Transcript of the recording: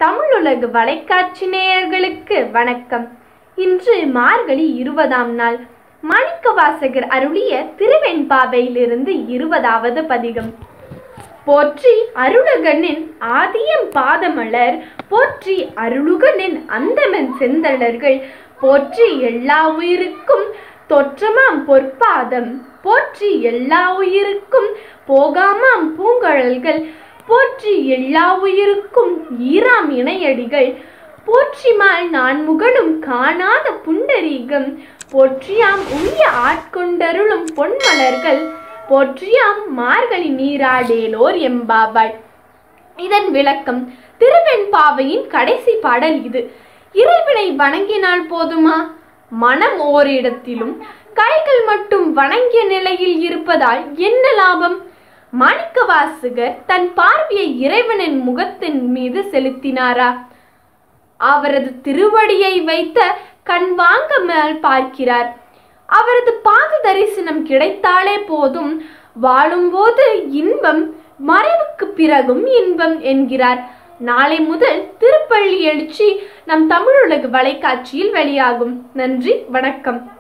தமிழுலகு வலைக்காட்சி நேயர்களுக்கு வணக்கம் இன்று மார்கழி இருபதாம் நாள் மாணிக்கவாசகர் அருளிய திருவெண்பாவையிலிருந்து இருபதாவது பதிகம் போற்றி அருளகனின் ஆதியம் பாதமலர் போற்றி அருளுகனின் அந்தமன் செந்தளர்கள் போற்றி எல்லா உயிருக்கும் தொற்றமாம் பொற்பாதம் போற்றி எல்லா உயிருக்கும் போகாமாம் பூங்கழல்கள் போற்றி எல்லா உயிருக்கும் ஈராம் இணையடிகள் போற்றிமால் நான் முகனும் காணாத புண்டரீகம் போற்றியாம் உய்ய ஆட்கொண்டருளும் பொன்மலர்கள் போற்றியாம் மார்கழி நீராடேலோர் எம்பாவாய் இதன் விளக்கம் திருவெண்பாவையின் கடைசி பாடல் இது இறைவனை வணங்கினால் போதுமா மனம் ஓரிடத்திலும் கைகள் மட்டும் வணங்கிய நிலையில் இருப்பதால் என்ன லாபம் மாணிக்கவாசகர் தன் பார்வையை இறைவனின் முகத்தின் மீது செலுத்தினாரா அவரது திருவடியை வைத்த கண் வாங்க மேல் பார்க்கிறார் அவரது பாத தரிசனம் கிடைத்தாலே போதும் வாழும்போது இன்பம் மறைவுக்கு பிறகும் இன்பம் என்கிறார் நாளை முதல் திருப்பள்ளி எழுச்சி நம் தமிழுலகு வலைக்காட்சியில் வெளியாகும் நன்றி வணக்கம்